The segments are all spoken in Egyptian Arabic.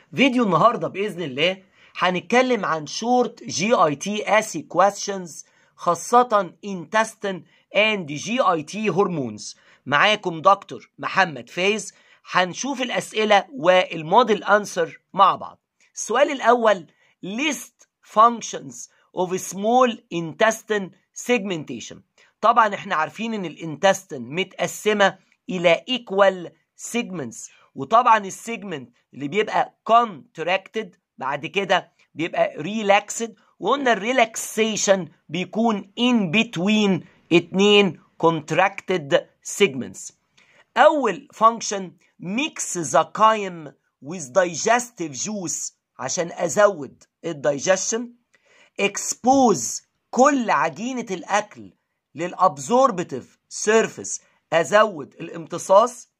فيديو النهارده باذن الله هنتكلم عن شورت جي اي تي اسي كويستشنز خاصة intestine and جي اي تي هرمونز معاكم دكتور محمد فايز هنشوف الأسئلة والموديل أنسر مع بعض السؤال الأول list functions of small intestine segmentation طبعا احنا عارفين ان الانتستين متقسمة الى equal segments وطبعا السيجمنت اللي بيبقى contracted بعد كده بيبقى relaxed وقلنا الريلاكسيشن بيكون in between اتنين contracted segments اول function mix the chyme with digestive juice عشان ازود الدايجيشن expose كل عجينة الاكل للابزوربتيف سيرفيس ازود الامتصاص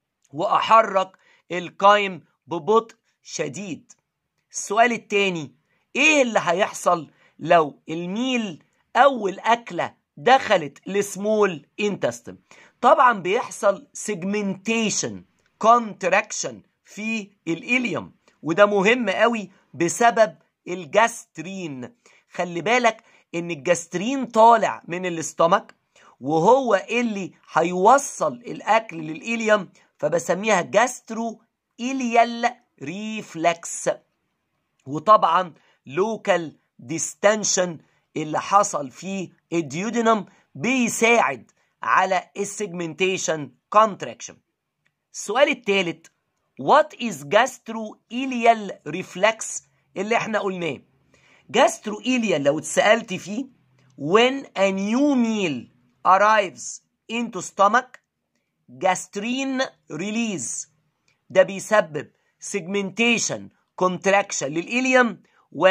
واحرك القايم ببطء شديد السؤال التاني ايه اللي هيحصل لو الميل اول اكله دخلت لسمول انتستم طبعا بيحصل سيجمنتيشن كونتراكشن في الإليوم وده مهم قوي بسبب الجاسترين خلي بالك ان الجاسترين طالع من الاستمك وهو اللي هيوصل الاكل للإليوم فبسميها جاسترو إليال ريفلكس وطبعا لوكال ديستنشن اللي حصل في الديودينم بيساعد على السيجمنتيشن كونتراكشن السؤال الثالث وات از جاسترو إليال ريفلكس اللي احنا قلناه جاسترو إليال لو اتسألت فيه when a new meal arrives into stomach جاسترين ريليز ده بيسبب سيجمنتيشن كونتراكشن للإليوم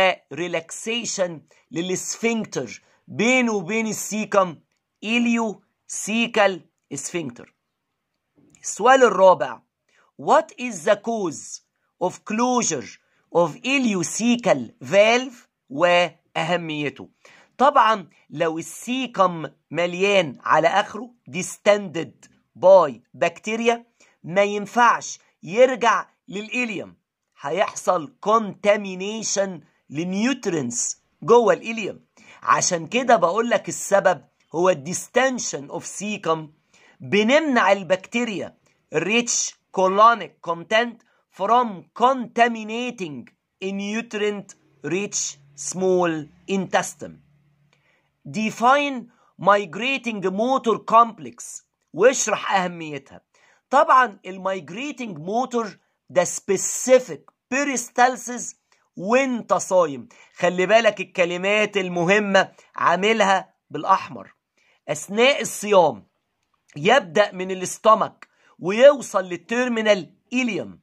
وريلاكسيشن للسفنكتر بينه وبين السيكم إليو سيكال سفنكتر السؤال الرابع What is the cause of closure of ileocecal valve وأهميته طبعا لو السيكم مليان على آخره distended باي بكتيريا ما ينفعش يرجع للإليوم هيحصل كونتامينيشن لنيوترينز جوه الإليوم عشان كده بقول لك السبب هو الديستنشن اوف سيكم بنمنع البكتيريا rich colonic content from contaminating a nutrient rich small intestine define migrating motor complex واشرح اهميتها طبعا المايجريتنج موتور ده سبيسيفيك بيريستالسيس وانت صايم خلي بالك الكلمات المهمة عاملها بالأحمر أثناء الصيام يبدأ من الاستمك ويوصل للتيرمينال إليوم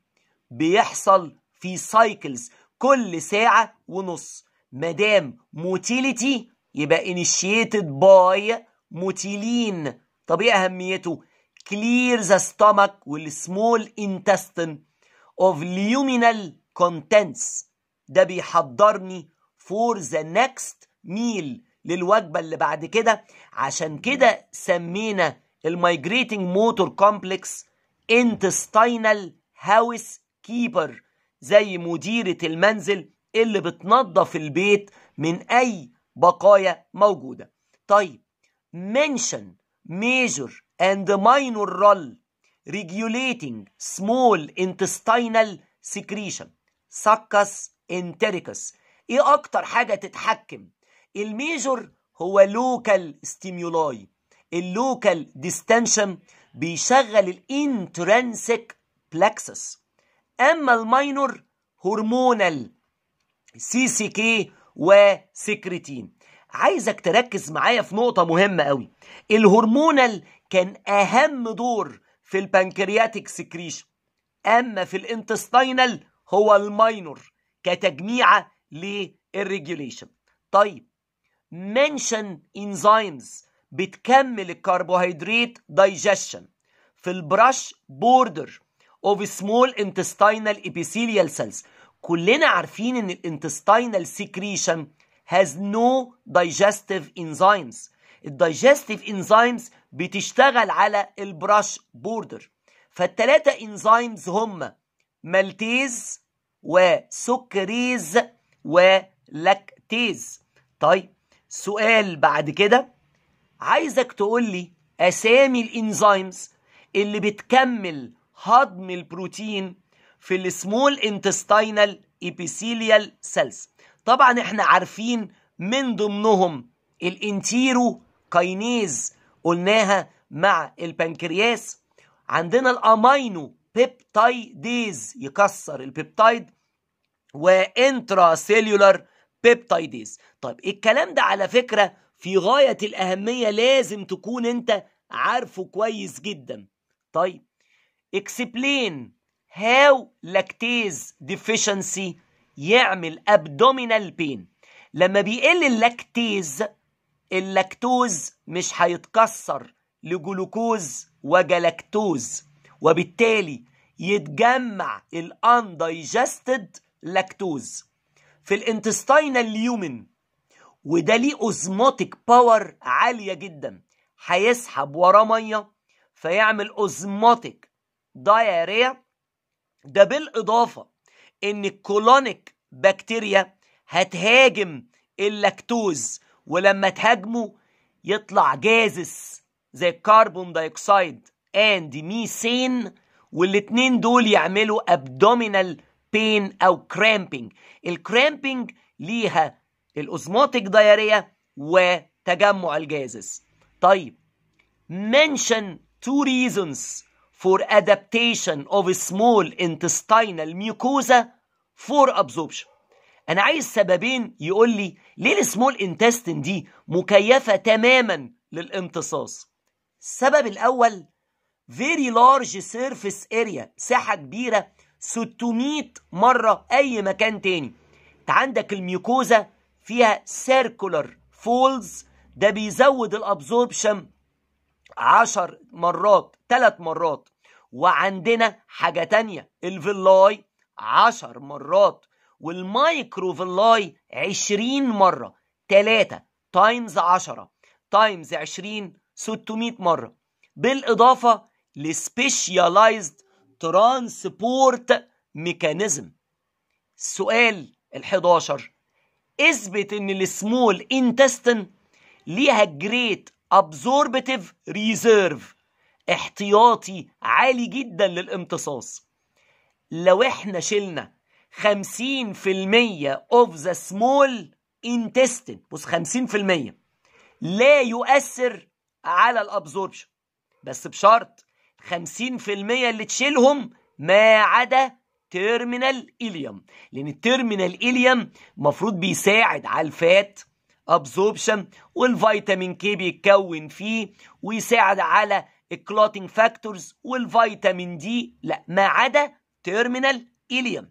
بيحصل في سايكلز كل ساعة ونص مدام موتيليتي يبقى انيشيتد باي موتيلين طب ايه اهميته clear the stomach والسمول intestine of luminal contents ده بيحضرني for the next meal للوجبة اللي بعد كده عشان كده سمينا المايجريتنج موتور كومبلكس intestinal house keeper زي مديرة المنزل اللي بتنظف البيت من أي بقايا موجودة طيب mention major and minor role regulating small intestinal secretion succus entericus ايه اكتر حاجة تتحكم الميجور هو لوكال ستيمولاي اللوكال ديستنشن بيشغل الانترنسك بلكسس اما الماينور هرمونال سي سي كي وسكرتين عايزك تركز معايا في نقطة مهمة قوي الهرمونال كان أهم دور في البنكرياتيك سكريشن أما في الانتستينال هو الماينور كتجميعة للريجوليشن طيب منشن انزيمز بتكمل الكربوهيدرات دايجيشن في البراش بوردر اوف سمول انتستينال ابيثيليال سيلز كلنا عارفين ان الانتستينال سكريشن has no digestive enzymes الدايجستيف انزيمز بتشتغل على البراش بوردر فالتلاتة انزيمز هم مالتيز وسكريز ولاكتيز طيب سؤال بعد كده عايزك تقول لي اسامي الانزيمز اللي بتكمل هضم البروتين في السمول انتستينال ابيثيليال سيلز طبعا احنا عارفين من ضمنهم الانتيرو كاينيز قلناها مع البنكرياس عندنا الامينو بيبتايديز يكسر البيبتايد وانترا سيلولار بيبتايديز طيب الكلام ده على فكرة في غاية الأهمية لازم تكون أنت عارفه كويس جدا طيب explain how lactase deficiency يعمل abdominal pain لما بيقل اللاكتيز اللاكتوز مش هيتكسر لجلوكوز وجلاكتوز وبالتالي يتجمع الاندايجستد لاكتوز في الانتستينال ليومن وده ليه اوزموتيك باور عاليه جدا هيسحب وراه ميه فيعمل اوزموتيك دايريا ده بالاضافه ان الكولونيك بكتيريا هتهاجم اللاكتوز ولما تهاجمه يطلع جازس زي الكربون دايوكسيد اند ميثين والاتنين دول يعملوا ابدومينال بين او كرامبنج الكرامبنج ليها الاوزموتيك دايريا وتجمع الجازس طيب mention two reasons for adaptation of small intestinal mucosa for absorption انا عايز سببين يقول لي ليه السمول انتستين دي مكيفه تماما للامتصاص السبب الاول very large surface area مساحه كبيره 600 مره اي مكان تاني انت عندك الميوكوزا فيها circular folds ده بيزود الابزوربشن 10 مرات 3 مرات وعندنا حاجه تانية الفيلاي 10 مرات والمايكرو فيلاي 20 مره 3 تايمز 10 تايمز 20 600 مره بالاضافه لسبيشيالايزد ترانسبورت ميكانيزم السؤال ال11 اثبت ان السمول انتستن ليها جريت ابزوربتيف ريزيرف احتياطي عالي جدا للامتصاص لو احنا شلنا 50% of the small intestine بص 50% لا يؤثر على الابزوربشن بس بشرط 50% اللي تشيلهم ما عدا تيرمينال إليوم لأن التيرمينال إليوم المفروض بيساعد على الفات ابزوربشن والفيتامين كي بيتكون فيه ويساعد على الكلوتينج فاكتورز والفيتامين دي لا ما عدا تيرمينال إليوم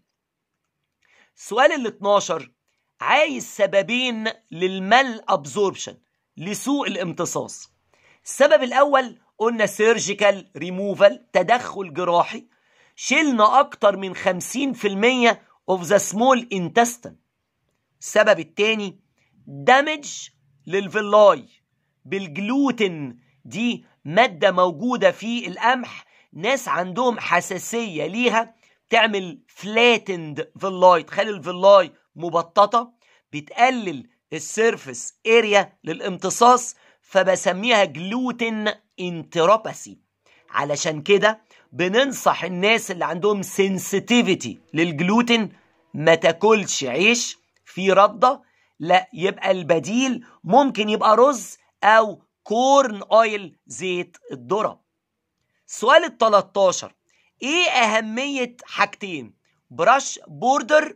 السؤال ال 12 عايز سببين للمال ابزوربشن لسوء الامتصاص السبب الاول قلنا سيرجيكال ريموفال تدخل جراحي شلنا اكتر من 50% اوف ذا سمول intestine السبب الثاني دامج للفيلاي بالجلوتين دي مادة موجودة في القمح ناس عندهم حساسية ليها تعمل فلاتند فيلاي تخلي الفيلاي مبططة بتقلل السيرفس اريا للامتصاص فبسميها جلوتين انتروباسي علشان كده بننصح الناس اللي عندهم سنسيتيفيتي للجلوتين ما تاكلش عيش في رده لا يبقى البديل ممكن يبقى رز او كورن اويل زيت الذره السؤال ال 13 ايه اهميه حاجتين براش بوردر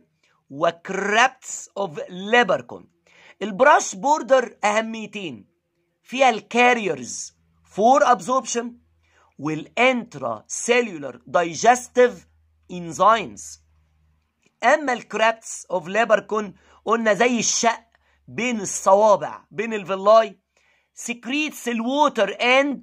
وكرابتس اوف ليبركون البراش بوردر اهميتين فيها الكاريرز فور ابزوربشن والانترا سيلولار دايجستيف انزيمز اما الكرابتس اوف ليبركون قلنا زي الشق بين الصوابع بين الفيلاي سكريتس الووتر اند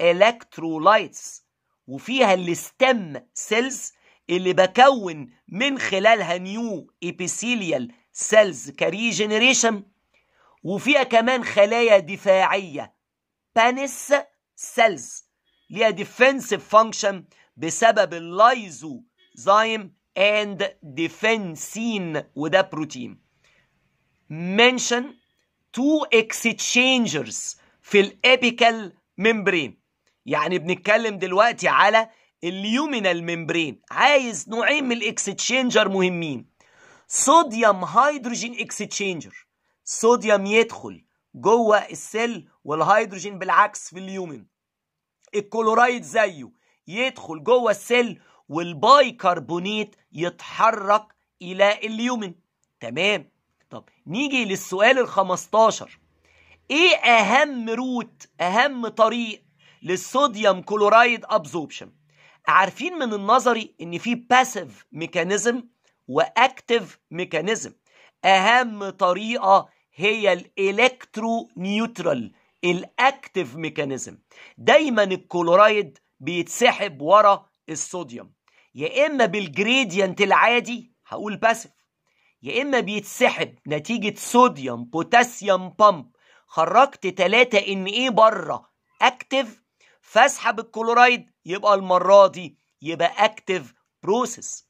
الكترولايتس وفيها الستم سيلز اللي بكون من خلالها نيو ابيثيليال سيلز كريجنريشن وفيها كمان خلايا دفاعيه بانس سيلز ليها ديفنسيف فانكشن بسبب اللايزوزايم and defensin وده بروتين mention two exchangers في الابيكال ممبرين يعني بنتكلم دلوقتي على اليومينال ممبرين عايز نوعين من الاكستشينجر مهمين صوديوم هيدروجين اكستشينجر صوديوم يدخل جوه السيل والهيدروجين بالعكس في اليومن الكلورايد زيه يدخل جوه السيل والباي كربونيت يتحرك الى اليومن تمام طب نيجي للسؤال ال 15 ايه اهم روت اهم طريق للصوديوم كلورايد ابزوربشن عارفين من النظري ان في باسيف ميكانيزم واكتيف ميكانيزم اهم طريقه هي الالكترو نيوترال الاكتيف ميكانيزم دايما الكلورايد بيتسحب ورا الصوديوم يا اما بالجريدينت العادي هقول باسيف يا اما بيتسحب نتيجه صوديوم بوتاسيوم بامب خرجت 3 ان ايه بره اكتيف فاسحب الكلورايد يبقى المره دي يبقى اكتيف بروسيس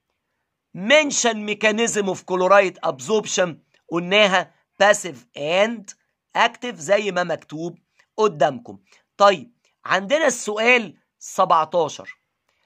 منشن ميكانيزم اوف كلورايد ابزوربشن قلناها باسيف اند اكتيف زي ما مكتوب قدامكم طيب عندنا السؤال 17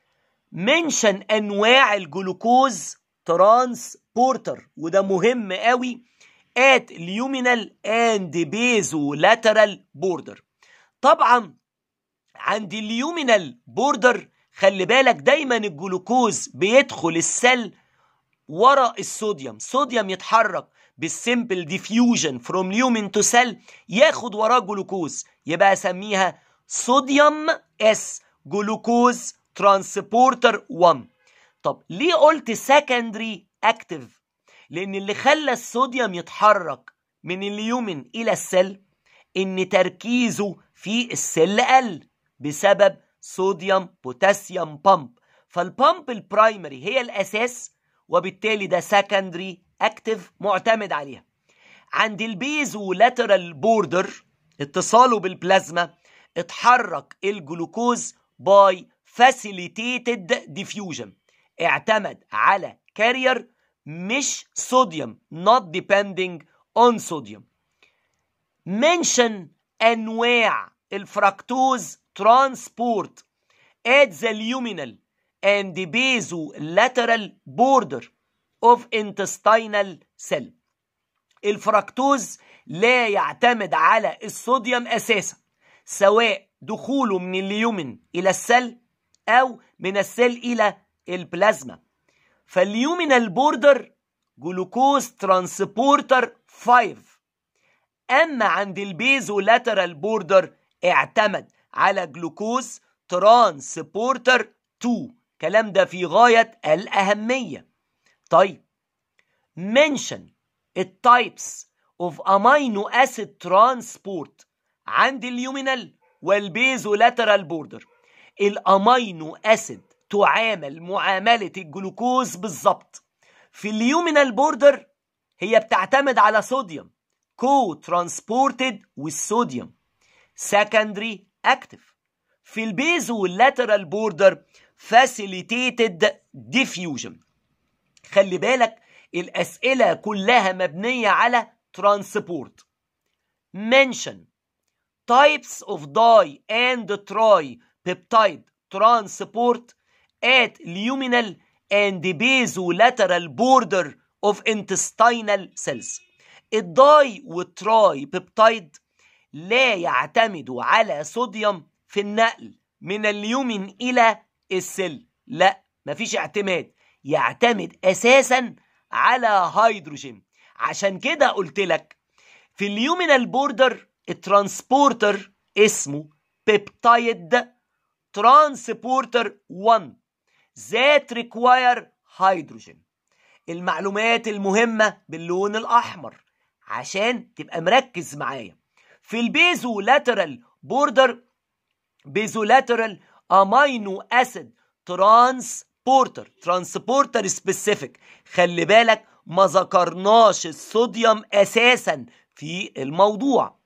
منشن انواع الجلوكوز ترانسبورتر وده مهم قوي at luminal and basolateral border طبعا عند اليومينال بوردر خلي بالك دايما الجلوكوز بيدخل السل ورا الصوديوم صوديوم يتحرك بالسيمبل ديفيوجن فروم ليومين تو سيل ياخد وراه جلوكوز يبقى اسميها صوديوم اس جلوكوز ترانسبورتر 1 طب ليه قلت سكندري اكتيف لان اللي خلى الصوديوم يتحرك من اليومن الى السيل ان تركيزه في السيل قل بسبب صوديوم بوتاسيوم بامب فالبامب البرايمري هي الاساس وبالتالي ده سكندري اكتيف معتمد عليها عند البيزو لاترال بوردر اتصاله بالبلازما اتحرك الجلوكوز باي فاسيليتيتد ديفيوجن اعتمد على كارير مش صوديوم not depending on sodium mention انواع الفركتوز ترانسبورت at the luminal and the basolateral border of intestinal cell الفركتوز لا يعتمد على الصوديوم اساسا سواء دخوله من اليومن الى السل او من السل الى البلازما فاليومينال بوردر جلوكوز ترانسبورتر 5 اما عند البيزو لاترال بوردر اعتمد على جلوكوز ترانسبورتر 2 كلام ده في غاية الأهمية طيب mention التايبس of amino acid transport عند اليومينال والبيزو لاترال بوردر الامينو اسيد تعامل معاملة الجلوكوز بالظبط في اليومينال بوردر هي بتعتمد على صوديوم كو ترانسبورتد والصوديوم سكندري اكتف في البيزو واللاترال بوردر فاسيليتيتد ديفيوجن خلي بالك الاسئله كلها مبنيه على ترانسبورت mention types of di and tri peptide transport at luminal and basolateral border of intestinal cells الداي والتراي بيبتايد لا يعتمدوا على صوديوم في النقل من اليومن الى السل لا مفيش اعتماد يعتمد اساسا على هيدروجين عشان كده قلت لك في اليومينال بوردر الترانسبورتر اسمه بيبتايد ترانسبورتر 1 ذات ريكواير هيدروجين المعلومات المهمة باللون الأحمر عشان تبقى مركز معايا في البيزو لاترال بوردر بيزو لاترال امينو اسيد ترانسبورتر ترانسبورتر سبيسيفيك خلي بالك ما ذكرناش الصوديوم اساسا في الموضوع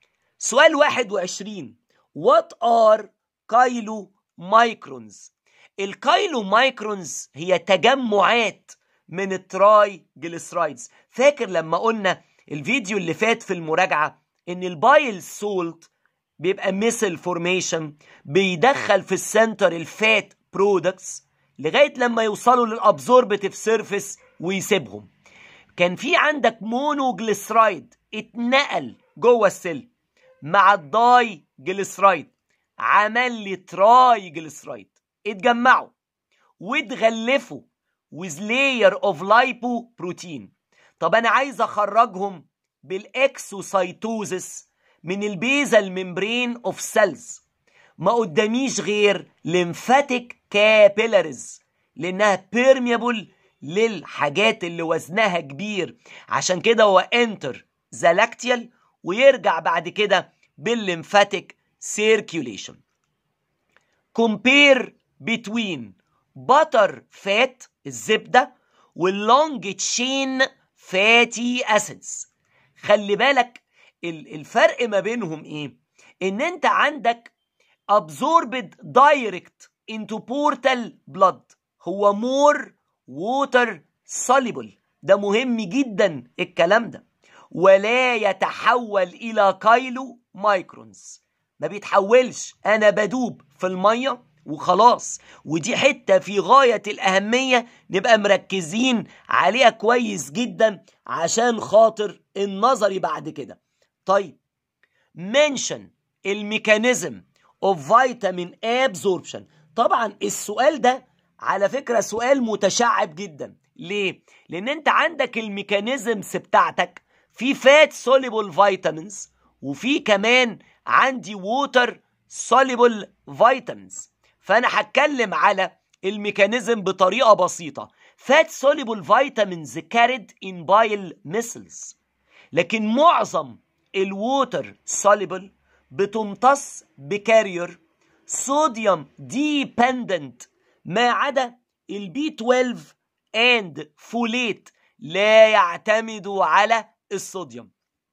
سؤال 21 وات ار كايلو مايكرونز الكايلو مايكرونز هي تجمعات من التراي جليسرايدز فاكر لما قلنا الفيديو اللي فات في المراجعة ان البايل سولت بيبقى ميسل فورميشن بيدخل في السنتر الفات برودكتس لغاية لما يوصلوا للابزوربتيف سيرفيس ويسيبهم كان في عندك مونوجليسرايد اتنقل جوه السيل مع الداي جليسرايد عمل لي تراي جليسرايد اتجمعوا واتغلفوا with layer of lipoprotein طب انا عايز اخرجهم بالاكسوسايتوزس من البيزال ممبرين اوف سيلز ما قداميش غير ليمفاتيك كابيلاريز لانها بيرميبل للحاجات اللي وزنها كبير عشان كده هو انتر زالاكتيال ويرجع بعد كده بالليمفاتيك سيركيوليشن compare between butter fat الزبدة واللونج تشين فاتي اسيدز خلي بالك الفرق ما بينهم ايه ان انت عندك absorbed direct into portal blood هو more water soluble ده مهم جدا الكلام ده ولا يتحول الى كايلو مايكرونز ما بيتحولش انا بدوب في الميه وخلاص ودي حته في غايه الاهميه نبقى مركزين عليها كويس جدا عشان خاطر النظري بعد كده طيب منشن الميكانيزم اوف فيتامين ابزوربشن طبعا السؤال ده على فكره سؤال متشعب جدا ليه لان انت عندك الميكانيزمز بتاعتك في فات سوليبل فيتامينز وفي كمان عندي ووتر سوليبل فيتامينز فانا هتكلم على الميكانيزم بطريقه بسيطه فات سوليبل فيتامينز كاريد ان بايل ميسلز لكن معظم الووتر سوليبل بتمتص بكارير صوديوم ديبندنت ما عدا البي 12 اند فوليت لا يعتمدوا على الصوديوم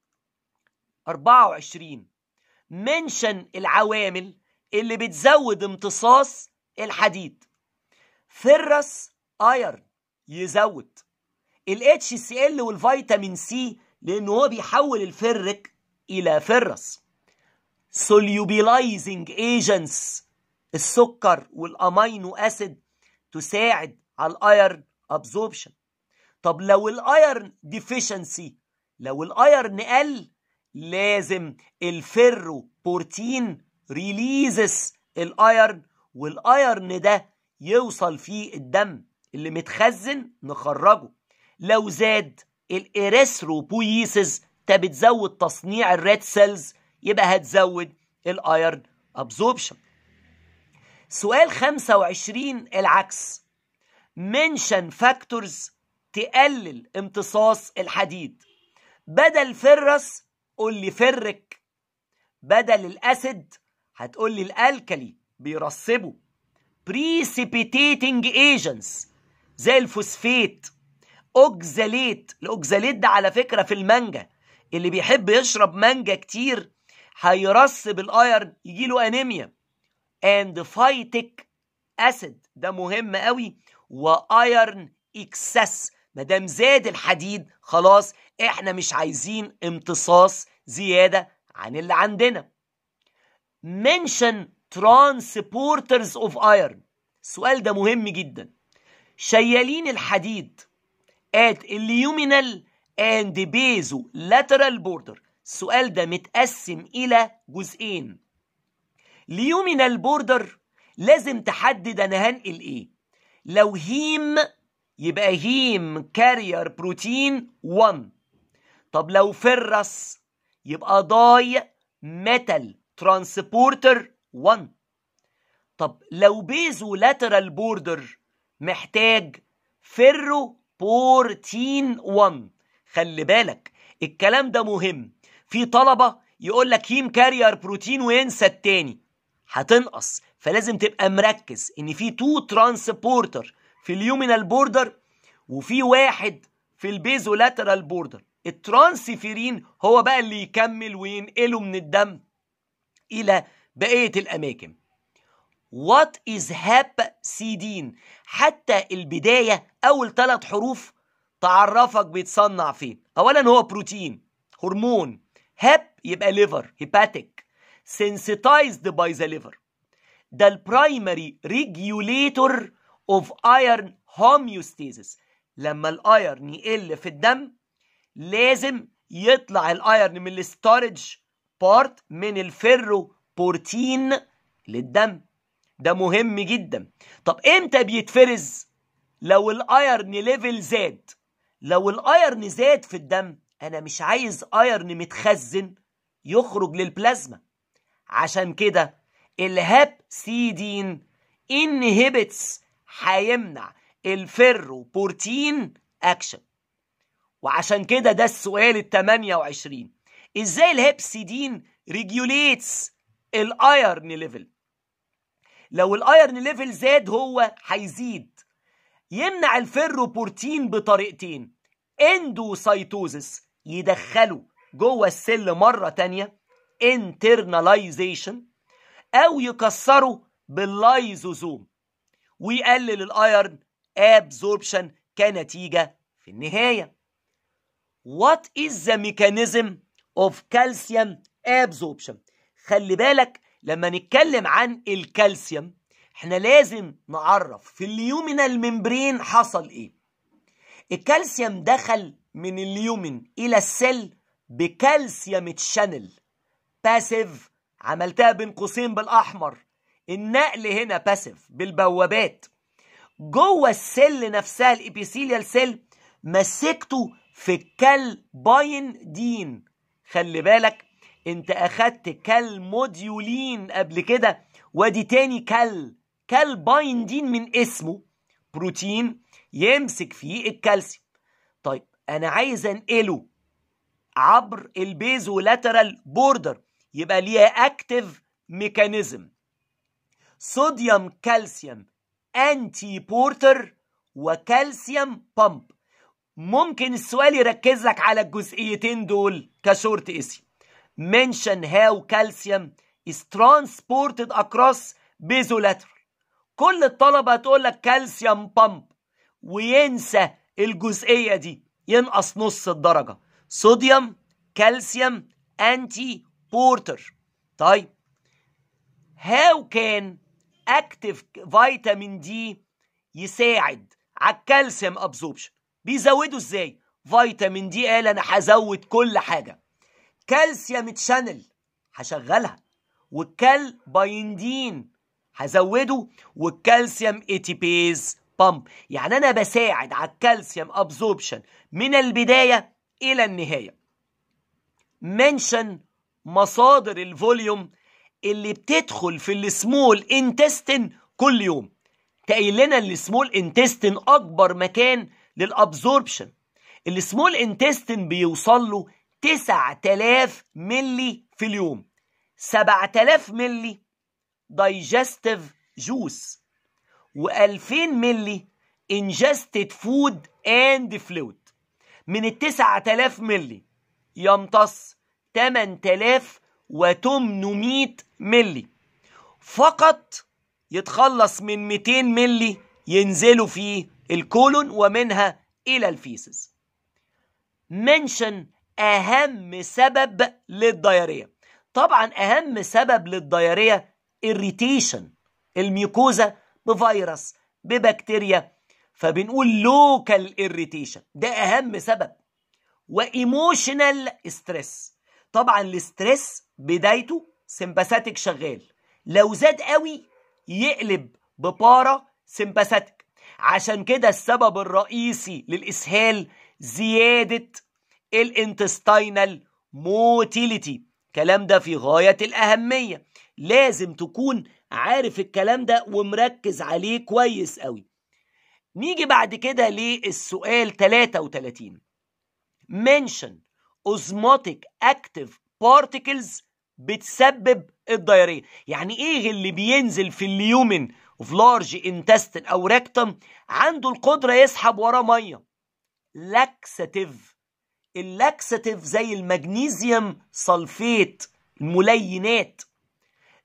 24 منشن العوامل اللي بتزود امتصاص الحديد فرس ايرن يزود الاتش سي ال والفيتامين سي لانه هو بيحول الفرك الى فرس solubilizing agents السكر والامينو اسيد تساعد على الايرن ابزوربشن طب لو الايرن ديفيشنسي لو الايرن قل لازم الفيرو بورتين ريليزس الايرن والايرن ده يوصل فيه الدم اللي متخزن نخرجه لو زاد الاريثروبويسز انت بتزود تصنيع الريد سيلز يبقى هتزود الايرن ابزوربشن سؤال 25 العكس منشن فاكتورز تقلل امتصاص الحديد بدل فرس قول لي فرك بدل الاسيد هتقول لي الالكلي بيرسبوا precipitating agents زي الفوسفيت اوكزاليت الاوكزاليت ده على فكره في المانجا اللي بيحب يشرب مانجا كتير هيرسب الايرن يجيله انيميا اند فايتك اسيد ده مهم قوي وايرن اكسس ما دام زاد الحديد خلاص احنا مش عايزين امتصاص زياده عن اللي عندنا منشن ترانسبورترز اوف ايرن السؤال ده مهم جدا شيالين الحديد at اليومينال and بيزو lateral border السؤال ده متقسم إلى جزئين اليومينال بوردر لازم تحدد أنا هنقل إيه لو هيم يبقى هيم كارير بروتين 1 طب لو فرس يبقى داي ميتال ترانسبورتر 1 طب لو بيزو لاترال بوردر محتاج فيرو بورتين 1 خلي بالك الكلام ده مهم في طلبة يقول لك هيم كارير بروتين وينسى التاني هتنقص فلازم تبقى مركز ان في تو ترانسبورتر في اليومينال بوردر وفي واحد في البيزو لاترال بوردر الترانسفيرين هو بقى اللي يكمل وينقله من الدم الى بقية الاماكن وات از هابسيدين حتى البدايه اول ثلاث حروف تعرفك بيتصنع فين اولا هو بروتين هرمون هاب يبقى ليفر هيباتيك sensitized by the liver ده البرايمري ريجوليتور اوف ايرن homeostasis لما الايرن يقل في الدم لازم يطلع الايرن من الستورج بارت من الفيرو بورتين للدم ده مهم جدا طب امتى بيتفرز لو الايرن ليفل زاد لو الايرن زاد في الدم انا مش عايز ايرن متخزن يخرج للبلازما عشان كده الهابسيدين انهبتس هيمنع الفيرو بورتين اكشن وعشان كده ده السؤال ال 28 ازاي الهبسيدين ريجوليتس الايرن ليفل لو الايرن ليفل زاد هو هيزيد يمنع الفيرو بورتين بطريقتين اندوسايتوزس يدخله جوه السل مره تانية internalization او يكسره باللايزوزوم ويقلل الايرن ابزوربشن كنتيجه في النهايه What is the mechanism of calcium absorption خلي بالك لما نتكلم عن الكالسيوم احنا لازم نعرف في اليومينال ممبرين حصل ايه الكالسيوم دخل من اليومن الى السيل بكالسيوم تشانل باسيف عملتها بين قوسين بالاحمر النقل هنا باسيف بالبوابات جوه السيل نفسها الابيثيليال سيل مسكته في الكالباين دين خلي بالك انت اخدت كالموديولين قبل كده وادي تاني كال كالباين دين من اسمه بروتين يمسك فيه الكالسيوم طيب انا عايز انقله عبر البيزو لاترال بوردر يبقى ليها اكتف ميكانيزم صوديوم كالسيوم انتي بورتر وكالسيوم بامب ممكن السؤال يركز لك على الجزئيتين دول كشورت اسم mention how calcium is transported across basolateral كل الطلبة تقول لك كالسيوم بامب وينسى الجزئية دي ينقص نص الدرجة صوديوم كالسيوم انتي بورتر طيب how can active فيتامين دي يساعد على الكالسيوم ابزوربشن بيزودوا ازاي فيتامين دي قال انا هزود كل حاجه كالسيوم تشانل هشغلها والكال بايندين هزوده والكالسيوم اتيبيز بامب يعني انا بساعد على الكالسيوم ابزوربشن من البدايه الى النهايه منشن مصادر الفوليوم اللي بتدخل في السمول انتستين كل يوم تقيل لنا السمول انتستين اكبر مكان للابزوربشن السمول انتستين بيوصل له 9000 ملي في اليوم 7000 ملي دايجستيف جوس و2000 ملي انجستد فود اند فلويد من ال 9000 ملي يمتص 8800 ملي فقط يتخلص من 200 ملي ينزلوا في الكولون ومنها الى الفيسز منشن اهم سبب للدياريه طبعا اهم سبب للدياريه irritation الميوكوزا بفيروس ببكتيريا فبنقول لوكال irritation ده اهم سبب وايموشنال ستريس طبعا الاستريس بدايته سمباثيك شغال لو زاد قوي يقلب ببارا سمباثيك عشان كده السبب الرئيسي للاسهال زياده الانتستينال موتيليتي الكلام ده في غايه الاهميه لازم تكون عارف الكلام ده ومركز عليه كويس قوي نيجي بعد كده للسؤال 33 mention osmotic active particles بتسبب الدياريه يعني ايه اللي بينزل في اليومن في لارج انتستين او ريكتم عنده القدره يسحب وراه ميه لاكساتيف اللاكساتيف زي المغنيسيوم صلفيت الملينات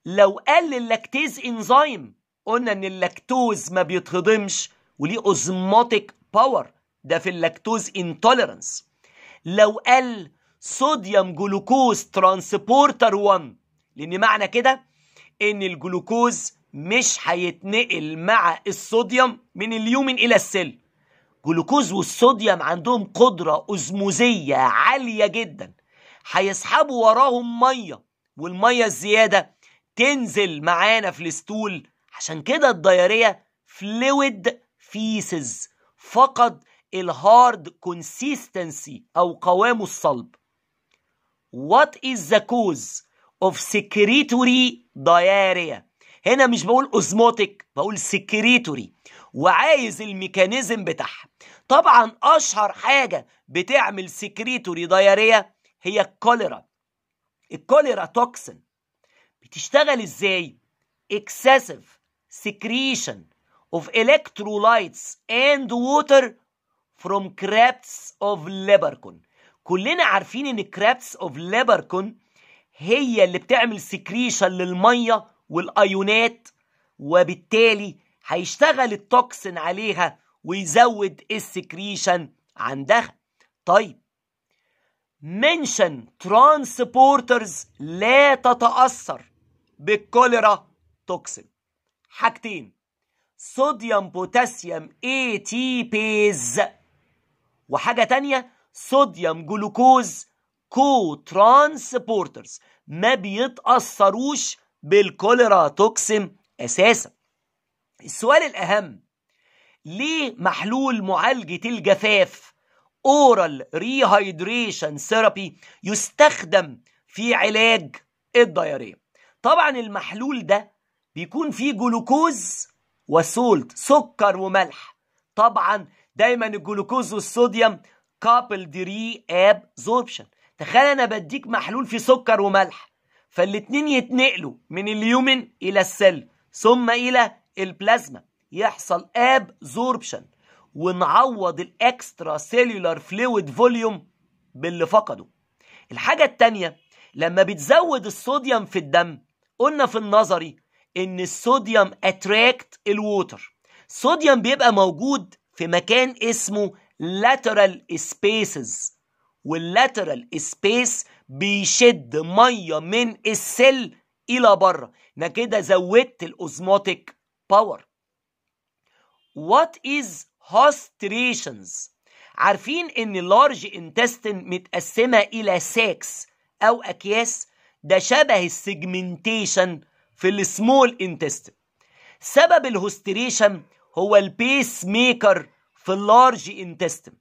لو قل اللاكتيز انزيم قلنا ان اللاكتوز ما بيتهضمش وليه اوزموتيك باور ده في اللاكتوز انتوليرانس لو قل صوديوم جلوكوز ترانسبورتر 1 لان معنى كده ان الجلوكوز مش هيتنقل مع الصوديوم من اليومن الى السيل جلوكوز والصوديوم عندهم قدرة أزموزية عالية جدا هيسحبوا وراهم مية والمية الزيادة تنزل معانا في الستول عشان كده الديارية فلويد فيسز فقد الهارد كونسيستنسي أو قوامه الصلب What is the cause of secretory diarrhea هنا مش بقول اوزموتيك بقول سكريتوري وعايز الميكانيزم بتاعها طبعا اشهر حاجه بتعمل سكريتوري دايريا هي الكوليرا الكوليرا توكسين بتشتغل ازاي excessive secretion of electrolytes and water from crabs of lebercon كلنا عارفين ان crabs of lebercon هي اللي بتعمل سكريشن للميه والايونات وبالتالي هيشتغل التوكسين عليها ويزود السكريشن عندها طيب منشن ترانسبورترز لا تتأثر بالكوليرا توكسين حاجتين صوديوم بوتاسيوم اي تي بيز وحاجة تانية صوديوم جلوكوز كو ترانسبورترز ما بيتأثروش بالكوليرا توكسين أساسا السؤال الأهم ليه محلول معالجة الجفاف اورال ريهايدريشن ثيرابي يستخدم في علاج الدياريه طبعا المحلول ده بيكون فيه جلوكوز وسولت سكر وملح طبعا دايما الجلوكوز والصوديوم كابل ري ابزوربشن تخيل انا بديك محلول فيه سكر وملح فالاتنين يتنقلوا من اليومن الى السل ثم الى البلازما يحصل ابزوربشن ونعوض الاكسترا سيلولار فلويد فوليوم باللي فقده الحاجة التانية لما بتزود الصوديوم في الدم قلنا في النظري ان الصوديوم اتراكت الووتر الصوديوم بيبقى موجود في مكان اسمه lateral spaces واللاترال سبيس بيشد ميه من السيل الى بره انا كده زودت الاوزموتيك باور وات از هاستريشنز عارفين ان اللارج انتستين متقسمه الى ساكس او اكياس ده شبه السيجمنتيشن في السمول انتستين سبب الهوستريشن هو البيس ميكر في اللارج انتستين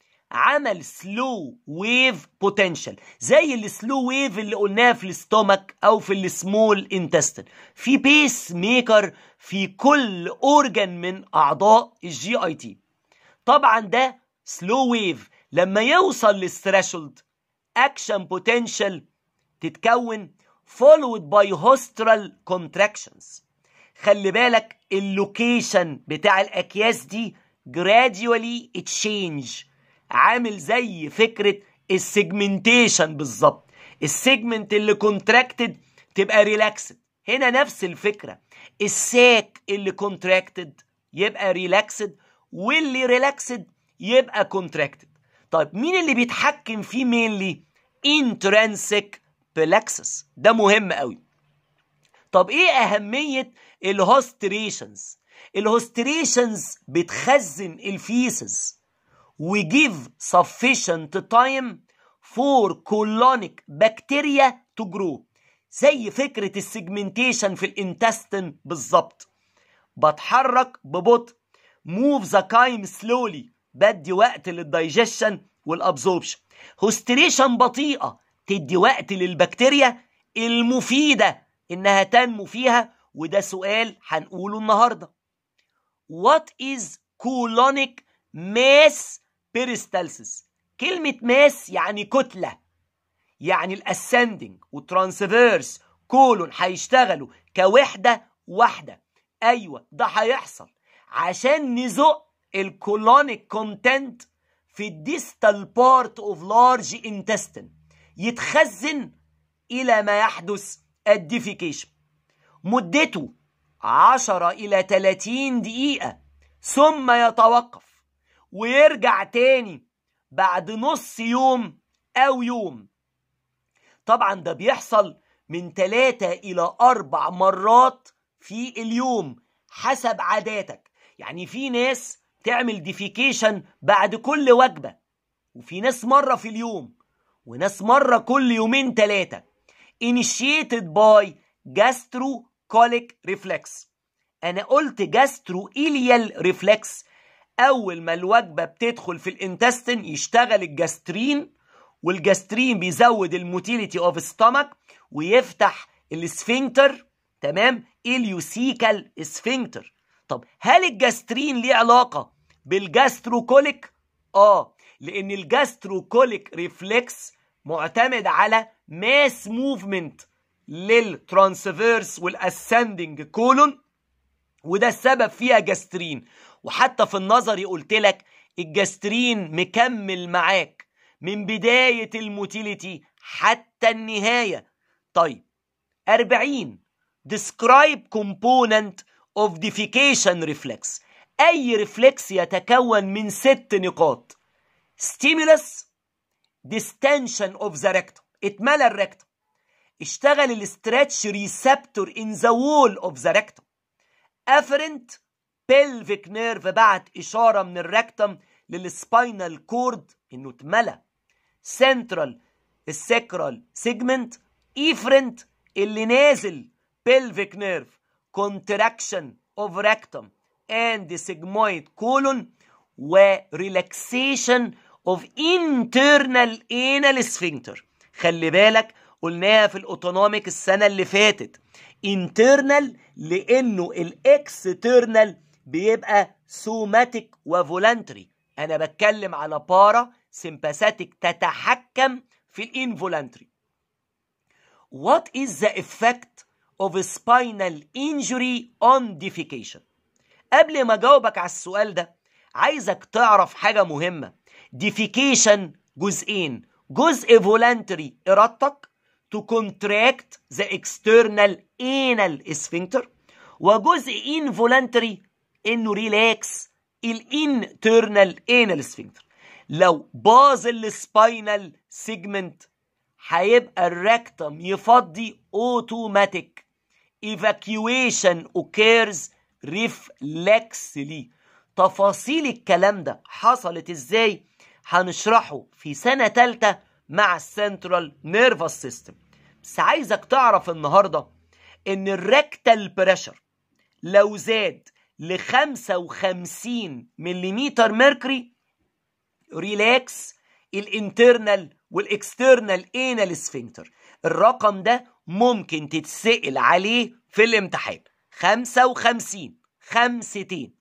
عمل سلو ويف بوتنشال زي السلو ويف اللي قلناها في الاستومك او في السمول انتستين في بيس ميكر في كل اورجان من اعضاء الجي اي تي طبعا ده سلو ويف لما يوصل للثريشولد اكشن بوتنشال تتكون followed by hostral contractions خلي بالك اللوكيشن بتاع الاكياس دي gradually change عامل زي فكرة السيجمنتيشن بالظبط السيجمنت اللي كونتراكتد تبقى ريلاكسد هنا نفس الفكرة الساك اللي كونتراكتد يبقى ريلاكسد واللي ريلاكسد يبقى كونتراكتد طيب مين اللي بيتحكم فيه مينلي انترنسك بلاكسس ده مهم قوي طب ايه اهمية الهوستريشنز الهوستريشنز بتخزن الفيسز وجيف sufficient time for colonic bacteria to grow زي فكرة السيجمنتيشن في الانتستين بالظبط بتحرك ببطء move the chyme slowly بدي وقت للدايجيشن والابزوربشن هوستريشن بطيئة تدي وقت للبكتيريا المفيدة انها تنمو فيها وده سؤال هنقوله النهارده What is colonic mass peristalsis كلمة ماس يعني كتلة يعني الاسندنج والترانسفيرس كولون هيشتغلوا كوحدة واحدة ايوه ده هيحصل عشان نزق الكولونيك كونتنت في الديستال بارت اوف لارج انتستين يتخزن الى ما يحدث الديفيكيشن مدته 10 إلى 30 دقيقة ثم يتوقف ويرجع تاني بعد نص يوم أو يوم طبعا ده بيحصل من 3 إلى 4 مرات في اليوم حسب عاداتك يعني في ناس تعمل ديفيكيشن بعد كل وجبة وفي ناس مرة في اليوم وناس مرة كل يومين ثلاثة initiated by gastrocolic reflex انا قلت جاسترو إليال ريفلكس اول ما الوجبة بتدخل في الانتستين يشتغل الجاسترين والجاسترين بيزود الموتيليتي اوف ستومك ويفتح السفنكتر تمام اليوسيكال سفنكتر طب هل الجاسترين ليه علاقة بالجاستروكوليك اه لان الجاستروكوليك ريفلكس معتمد على ماس موفمنت للترانسفيرس والاسندنج كولون وده السبب فيها جاسترين وحتى في النظري قلت لك الجاسترين مكمل معاك من بداية الموتيليتي حتى النهاية طيب 40 describe component of defecation reflex أي ريفلكس يتكون من ست نقاط stimulus distension of the rectum اتملى الريكتوم اشتغل الاسترتش ريسبتور in the wall of the rectum afferent pelvic nerve بعت إشارة من الركتم للسباينال كورد إنه اتملى central السكرال سيجمنت efferent اللي نازل pelvic nerve contraction of rectum and sigmoid colon و relaxation of internal anal sphincter خلي بالك قلناها في الاوتونوميك السنه اللي فاتت internal لانه الاكسترنال بيبقى سوماتيك وفولنتري انا بتكلم على بارا سيمباثيك تتحكم في الانفولنتري What is the effect of a spinal injury on defecation قبل ما اجاوبك على السؤال ده عايزك تعرف حاجة مهمة defecation جزئين جزء voluntary إرادتك to contract the external anal sphincter وجزء involuntary انه ريلاكس الانترنال anal sphincter لو باظ السباينال سيجمنت هيبقى الركتم يفضي اوتوماتيك evacuation occurs reflexly تفاصيل الكلام ده حصلت ازاي هنشرحه في سنة تالتة مع السنترال نيرفس سيستم بس عايزك تعرف النهاردة ان الريكتال بريشر لو زاد ل 55 ملم ميركوري ريلاكس الانترنال والاكسترنال انال سفنكتر الرقم ده ممكن تتسأل عليه في الامتحان 55 خمستين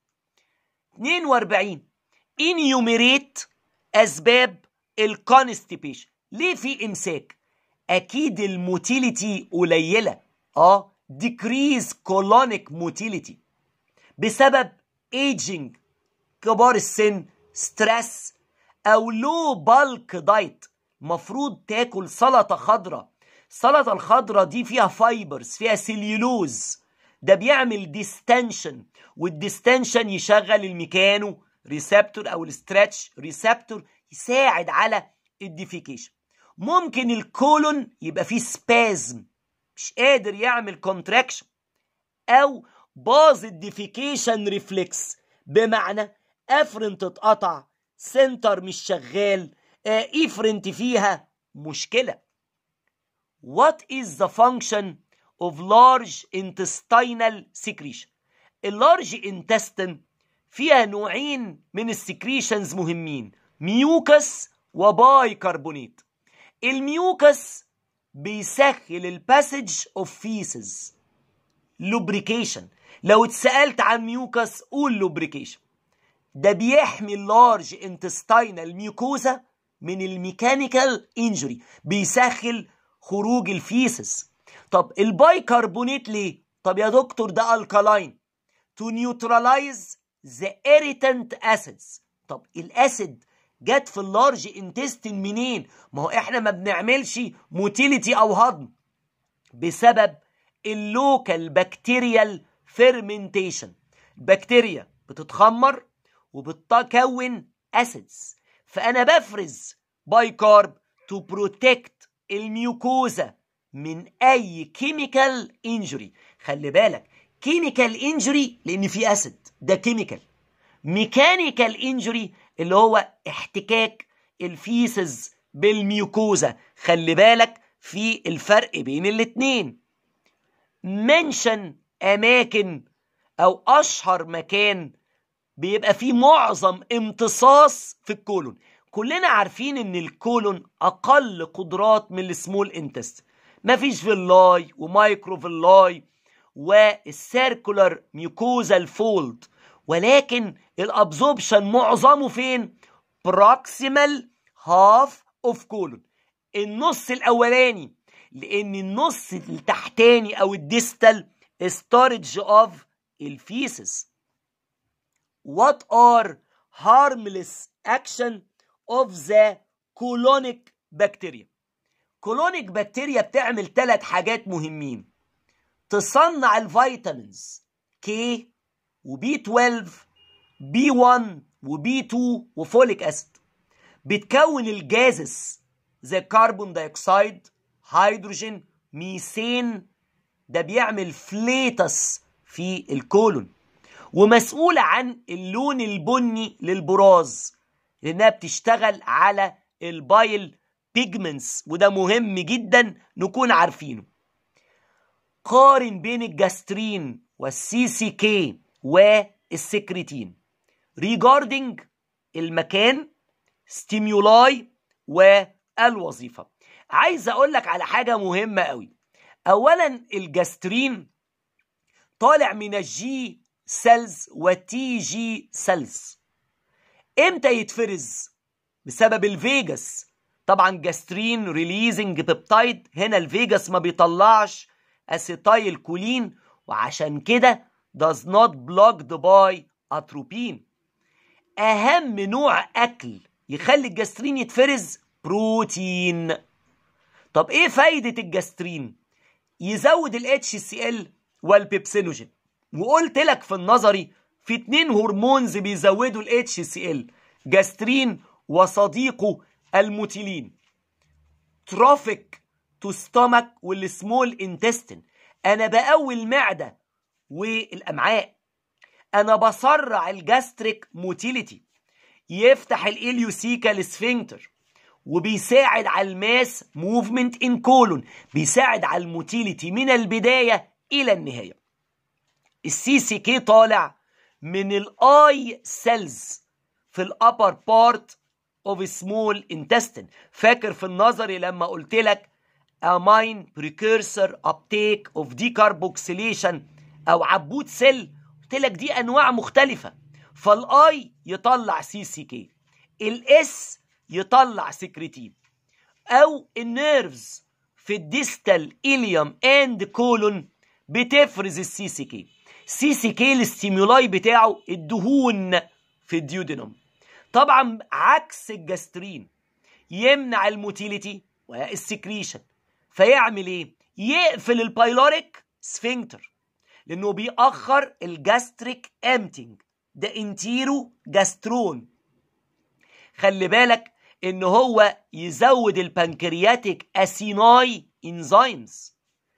42 انيوميريت اسباب الكونستيبيشن ليه في امساك اكيد الموتيليتي قليله اه decrease colonic motility بسبب ايجينج كبار السن ستريس او لو بالك دايت مفروض تاكل سلطه خضراء السلطه الخضراء دي فيها فايبرز فيها سليولوز ده بيعمل ديستنشن والديستنشن يشغل الميكانو ريسبتور او الستريتش ريسبتور يساعد على الديفيكيشن ممكن الكولون يبقى فيه سبازم مش قادر يعمل كونتراكشن او باظ الديفيكيشن ريفلكس بمعنى افرنت اتقطع سنتر مش شغال افرنت فيها مشكله what is the function of large intestinal secretion اللارج intestine فيها نوعين من السكريشنز مهمين ميوكس وبايكربونات الميوكس بيسهل الباسج اوف فيسز لوبريكيشن لو اتسالت عن ميوكس قول لوبريكيشن ده بيحمي اللارج انتستينال ميوكوزا من الميكانيكال انجري بيسهل خروج الفيسز طب البايكربونات ليه طب يا دكتور ده الكالاين تو نيوتراليز ذا irritant acids طب الاسيد جت في اللارج انتستين منين ما هو احنا ما بنعملش موتيليتي او هضم بسبب اللوكال بكتيريال فيرمنتيشن البكتيريا بتتخمر وبتكون اسيدز فانا بفرز باي كارب تو بروتكت الميوكوزا من اي كيميكال انجري خلي بالك كيميكال انجري لان في اسيد ده كيميكال ميكانيكال انجري اللي هو احتكاك الفيسز بالميوكوزا خلي بالك في الفرق بين الاتنين منشن اماكن او اشهر مكان بيبقى فيه معظم امتصاص في الكولون كلنا عارفين ان الكولون اقل قدرات من السمول انتست مفيش فيلاي ومايكرو فيلاي والسيركولار ميوكوزال فولد ولكن الابزوربشن معظمه فين بروكسيمال هاف اوف كولون النص الاولاني لان النص التحتاني او الديستال ستورج اوف الفيسس what are harmless action of the colonic bacteria colonic bacteria بتعمل ثلاث حاجات مهمين تصنع الفيتامينز K وبي 12 بي 1 وبي 2 وفوليك اسيد بتكون الجازس زي كربون دايوكسيد هيدروجين ميثين ده بيعمل فليتس في الكولون ومسؤولة عن اللون البني للبراز لأنها بتشتغل على البايل بيجمنتس وده مهم جدا نكون عارفينه قارن بين الجاسترين والسي سي كي والسكريتين ريجاردنج المكان ستيمولاي والوظيفة عايز اقول لك على حاجة مهمة قوي اولا الجاسترين طالع من الجي سيلز والتي جي سيلز امتى يتفرز بسبب الفيجاس طبعا جاسترين ريليزنج بيبتايد هنا الفيجاس ما بيطلعش اسيتايل كولين وعشان كده does not blocked by اتروبين اهم نوع اكل يخلي الجاسترين يتفرز بروتين طب ايه فايدة الجاسترين يزود ال HCl والبيبسينوجين وقلت لك في النظري في اتنين هرمونز بيزودوا ال HCl جاسترين وصديقه الموتيلين ترافيك تو ستومك والسمول انتستين انا بقوي المعده والامعاء انا بسرع الجاستريك موتيليتي يفتح الاليوسيكال سفنكتر وبيساعد على الماس موفمنت ان كولون بيساعد على الموتيليتي من البدايه الى النهايه السي سي كي طالع من الاي سيلز في الابر بارت اوف سمول انتستين فاكر في النظري لما قلت لك امين بريكورسر ابتيك اوف ديكاربوكسيليشن او عبود سيل قلت لك دي انواع مختلفه فالاي يطلع سي سي كي الاس يطلع سكريتين او النيرفز في الديستال اليوم اند كولون بتفرز السي سي كي سي سي كي الاستيمولاي بتاعه الدهون في الديودينوم طبعا عكس الجاسترين يمنع الموتيليتي والسكريشن فيعمل ايه يقفل البايلوريك سفنكتر لانه بيأخر الجاستريك امتنج ده انتيرو جاسترون خلي بالك ان هو يزود البنكرياتيك اسيناي انزيمز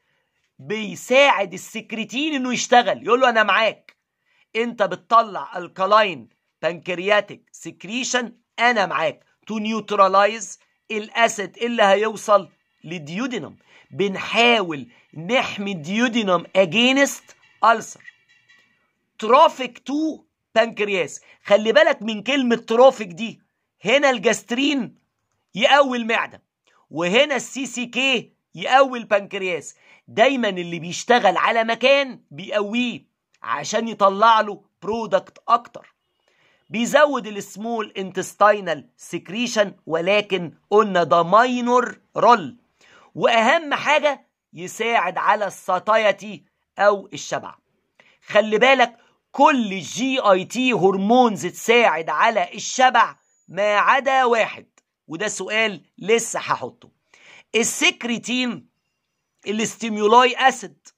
بيساعد السكرتين انه يشتغل يقول له انا معاك انت بتطلع الكالاين بنكرياتيك سكريشن انا معاك تو نيوتراليز الاسيد اللي هيوصل للديودينم بنحاول نحمي الديودينم اجينست ألسر ترافيك تو بنكرياس خلي بالك من كلمة ترافيك دي هنا الجاسترين يقوي المعدة وهنا السي سي كي يقوي البنكرياس دايما اللي بيشتغل على مكان بيقويه عشان يطلع له برودكت اكتر بيزود السمول انتستينال سكريشن ولكن قلنا ده ماينور رول واهم حاجه يساعد على الساتايتي او الشبع خلي بالك كل الجي اي تي هرمونز تساعد على الشبع ما عدا واحد وده سؤال لسه هحطه السكريتين الاستيمولاي اسيد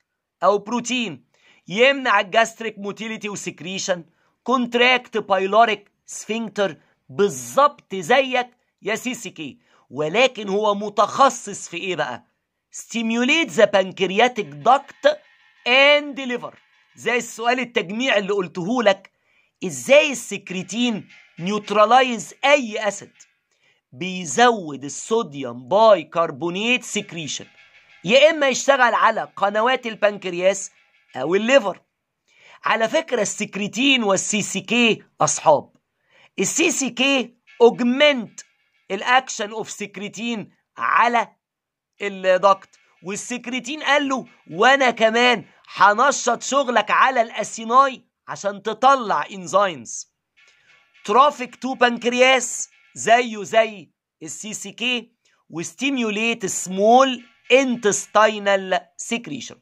او بروتين يمنع الجاستريك موتيليتي وسكريشن كونتراكت بايلوريك سفنكتر بالظبط زيك يا سي سي كي ولكن هو متخصص في ايه بقى ستيميوليت ذا بانكرياتيك داكت اند ليفر زي السؤال التجميع اللي قلته لك ازاي السكريتين نيوترلايز اي اسيد بيزود الصوديوم باي كربونيت سكريشن يا اما يشتغل على قنوات البنكرياس او الليفر على فكره السكريتين والسي سي كي اصحاب السي سي كي اوجمنت الاكشن اوف سكريتين على الضغط والسكريتين قال له وانا كمان هنشط شغلك على الاسيناي عشان تطلع انزيمز ترافيك تو بنكرياس زيه زي السي سي كي وستيميوليت سمول انتستينال سكريشن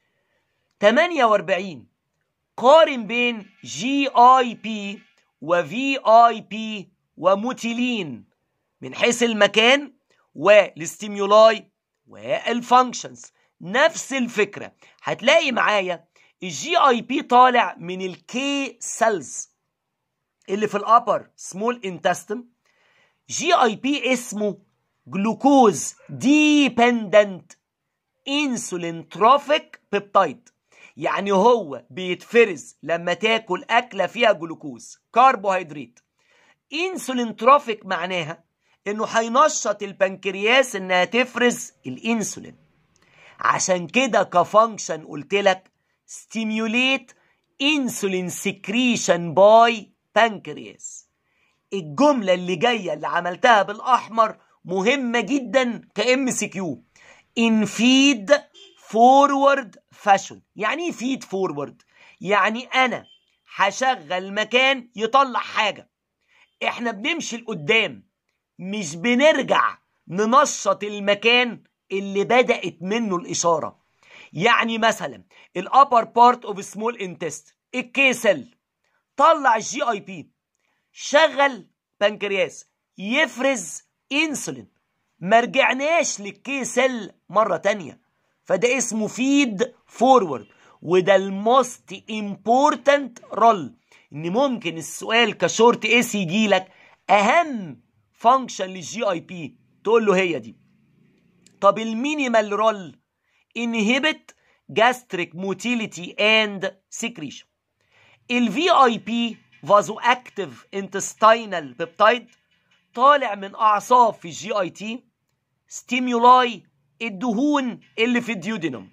48 قارن بين جي اي بي وفي اي بي وموتيلين من حيث المكان والاستيمولاي والفانكشنز نفس الفكرة هتلاقي معايا الجي اي بي طالع من الكي سيلز اللي في الابر سمول انتستم جي اي بي اسمه جلوكوز ديبندنت انسولين تروفيك بيبتايد يعني هو بيتفرز لما تاكل اكله فيها جلوكوز كربوهيدرات انسولين تروفيك معناها انه هينشط البنكرياس انها تفرز الانسولين عشان كده كفانكشن قلت لك ستيميوليت انسولين سكريشن باي بنكرياس الجمله اللي جايه اللي عملتها بالاحمر مهمه جدا كام سي كيو ان فيد فورورد فاشن يعني ايه فيد فورورد يعني انا هشغل مكان يطلع حاجه احنا بنمشي لقدام مش بنرجع ننشط المكان اللي بدأت منه الإشارة يعني مثلا الأبر بارت اوف سمول انتست الكيسل طلع الجي اي بي شغل بنكرياس يفرز انسولين ما رجعناش للكيسل مرة تانية فده اسمه فيد فورورد وده الموست امبورتنت رول ان ممكن السؤال كشورت اس يجي لك اهم فانكشن للجي اي بي تقول له هي دي طب المينيمال رول انهبت جاستريك موتيليتي اند سكريشن الفي اي بي فازو اكتيف انتستينال بيبتايد طالع من اعصاب في الجي اي تي ستيمولاي الدهون اللي في الديودينوم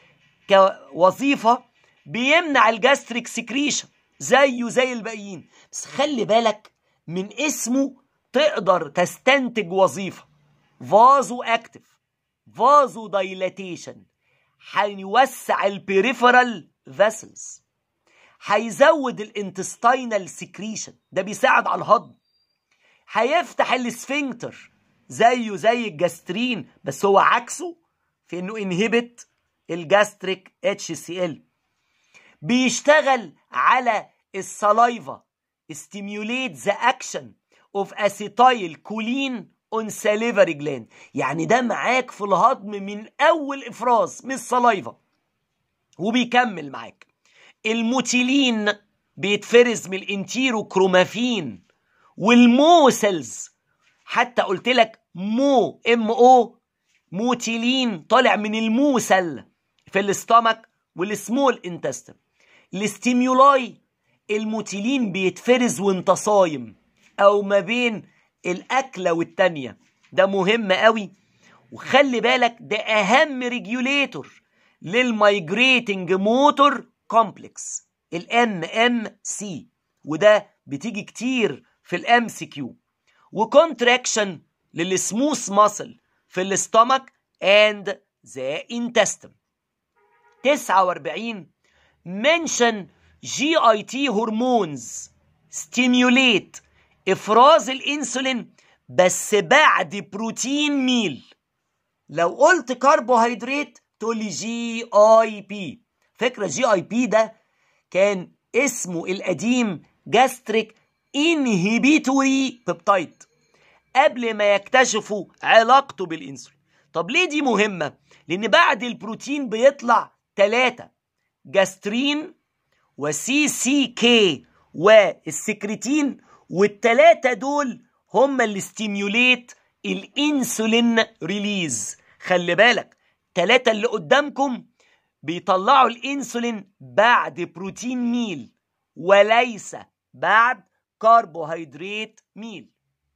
كوظيفه بيمنع الجاستريك سكريشن زيه زي الباقيين بس خلي بالك من اسمه تقدر تستنتج وظيفه فازو اكتف فازو دايلاتيشن هيوسع البريفرال فاسلز هيزود الانتستينال سكريشن ده بيساعد على الهضم هيفتح السفنكتر زيه زي الجاسترين بس هو عكسه في انه انهبت الجاستريك اتش سي ال بيشتغل على السلايفا stimulate the action of acetyl choline on salivary gland يعني ده معاك في الهضم من اول افراز من السلايفا وبيكمل معاك الموتيلين بيتفرز من الانتيرو كرومافين والموسلز حتى قلت لك مو ام او موتيلين طالع من الموسل في الاستمك والسمول انتستين الاستيمولاي الموتيلين بيتفرز وانت صايم او ما بين الاكله والتانيه ده مهم قوي وخلي بالك ده اهم ريجوليتور للمايجريتنج موتور كومبلكس الام ام سي وده بتيجي كتير في الام سي كيو وكونتراكشن للسموث ماسل في الاستمك اند ذا intestine 49 منشن جي اي تي هرمونز ستيميوليت افراز الانسولين بس بعد بروتين ميل لو قلت كربوهيدرات تقول لي جي اي بي فكره جي اي بي ده كان اسمه القديم جاستريك انهبيتوري بيبتايد قبل ما يكتشفوا علاقته بالانسولين طب ليه دي مهمه لان بعد البروتين بيطلع ثلاثة جاسترين وسي سي كي والسكرتين والتلاتة دول هم اللي ستيميوليت الانسولين ريليز خلي بالك تلاتة اللي قدامكم بيطلعوا الانسولين بعد بروتين ميل وليس بعد كربوهيدرات ميل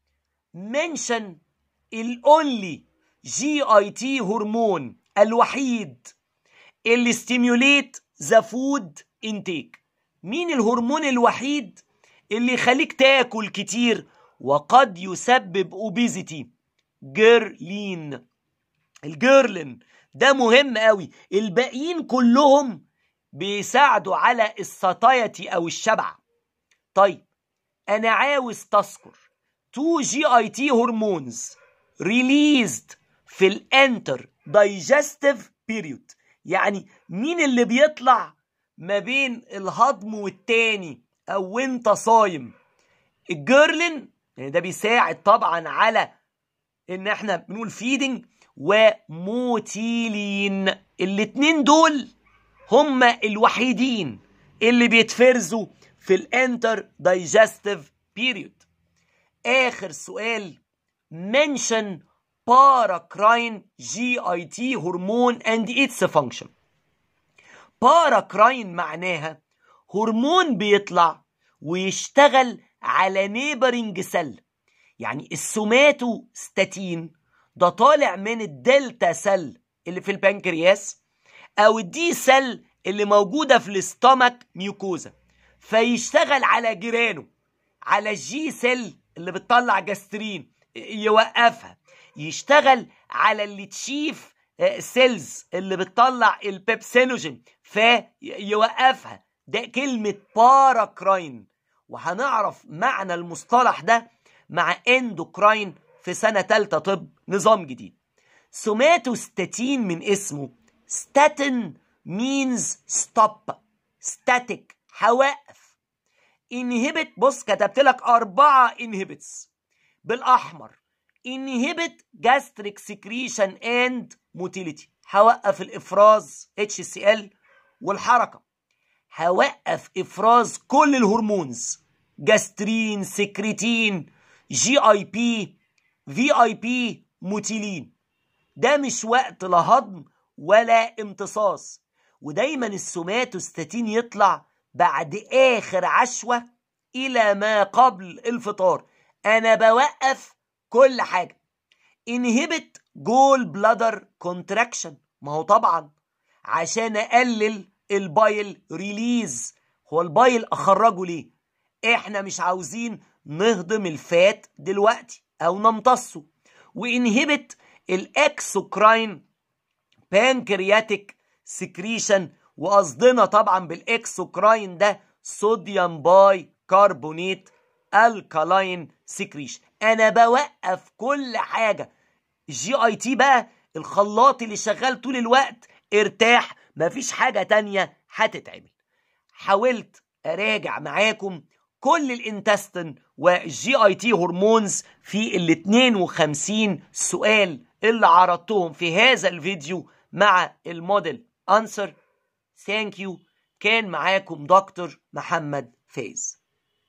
منشن الاونلي جي اي تي هرمون الوحيد اللي ستيميوليت ذا فود انتيك مين الهرمون الوحيد اللي يخليك تاكل كتير وقد يسبب اوبيزيتي جيرلين الجيرلين ده مهم قوي الباقيين كلهم بيساعدوا على الساتايتي او الشبع طيب انا عاوز تذكر 2 جي اي تي هرمونز ريليزد في الانتر دايجستيف بيريود يعني مين اللي بيطلع ما بين الهضم والتاني او وانت صايم الجيرلين يعني ده بيساعد طبعا على ان احنا بنقول فيدنج وموتيلين الاتنين دول هما الوحيدين اللي بيتفرزوا في الانتر دايجستيف بيريود اخر سؤال mention paracrine GIT هرمون and its function باراكراين معناها هرمون بيطلع ويشتغل على نيبرنج سيل يعني السوماتو ستاتين ده طالع من الدلتا سيل اللي في البنكرياس او الدي سيل اللي موجوده في الاستومك ميوكوزا فيشتغل على جيرانه على الجي سيل اللي بتطلع جاسترين يوقفها يشتغل على اللي تشيف سيلز اللي بتطلع البيبسينوجين فيوقفها ده كلمة باراكراين وهنعرف معنى المصطلح ده مع اندوكراين في سنة تالتة طب نظام جديد سوماتوستاتين من اسمه ستاتين means stop static هوقف inhibit بص كتبت لك أربعة inhibits بالأحمر inhibit gastric secretion and motility هوقف الإفراز HCl والحركة هوقف إفراز كل الهرمونز جاسترين سكرتين جي اي بي في اي بي موتيلين ده مش وقت لا هضم ولا امتصاص ودايما السوماتوستاتين يطلع بعد اخر عشوة الى ما قبل الفطار انا بوقف كل حاجة انهبت جول بلادر كونتراكشن ما هو طبعا عشان اقلل البايل ريليز هو البايل اخرجه ليه احنا مش عاوزين نهضم الفات دلوقتي او نمتصه وانهبت الاكسوكراين بانكرياتيك سكريشن وقصدنا طبعا بالاكسوكراين ده صوديوم باي كربونيت الكالاين سكريشن انا بوقف كل حاجه جي اي تي بقى الخلاط اللي شغال طول الوقت ارتاح مفيش حاجه تانية هتتعمل حاولت اراجع معاكم كل الانتستين والجي اي تي هرمونز في ال 52 سؤال اللي عرضتهم في هذا الفيديو مع الموديل انسر ثانك يو كان معاكم دكتور محمد فايز